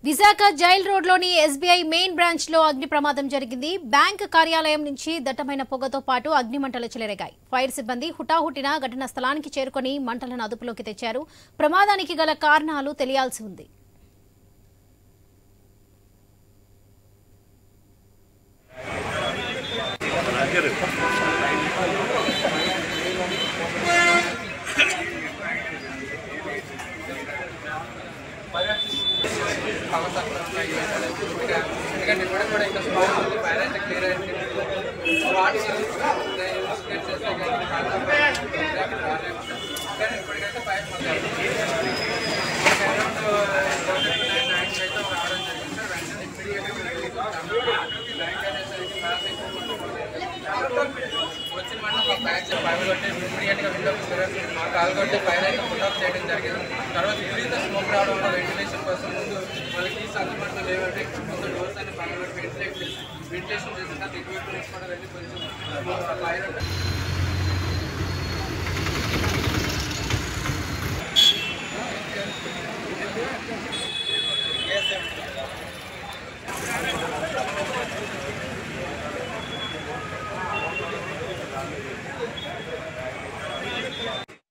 Visakha jail రోడ్లోని SBI main branch లో అగ్ని ప్రమాదం జరిగింది బ్యాంక్ కార్యాలయం నుంచి దట్టమైన పొగతో పాటు అగ్నిమంటలు చెలరేగాయి ఫైర్ సిబ్బంది హుటాహుటిన ఘటనా స్థలానికి చేరుకొని మంటలను అదుపులోకి తెచ్చారు ప్రమాదానికి గల కారణాలు తెలియాల్సి ఉంది ఎందుకంటే ఇప్పుడు కూడా ఇంకా స్మాల్ ఉంది పైన అయితే క్లియర్ అయింది వాటి ఇన్వెస్టిగేట్ చేస్తే కానీ కానీ ఇప్పటికైతే పైన వచ్చిన వెంటనే మా బ్యాగ్ పైన కొట్టి ఇమీడియట్గా విండోకి మా కాలు కొట్టి పైన అయితే ఫుట్ చేయడం జరిగింది తర్వాత విపరీత స్మోక్ రావడం వల్ల వెంటిలేషన్ కోసం ముందు వాళ్ళకి సందర్భంలో లేవంటే ముందు డోర్స్ అని పైన వెంటిలేట్ చేసి వెంటిలేషన్ చేసిన తర్వాత ఎక్విప్మెంట్స్ కూడా వెళ్ళి కొంచెం ఫైర్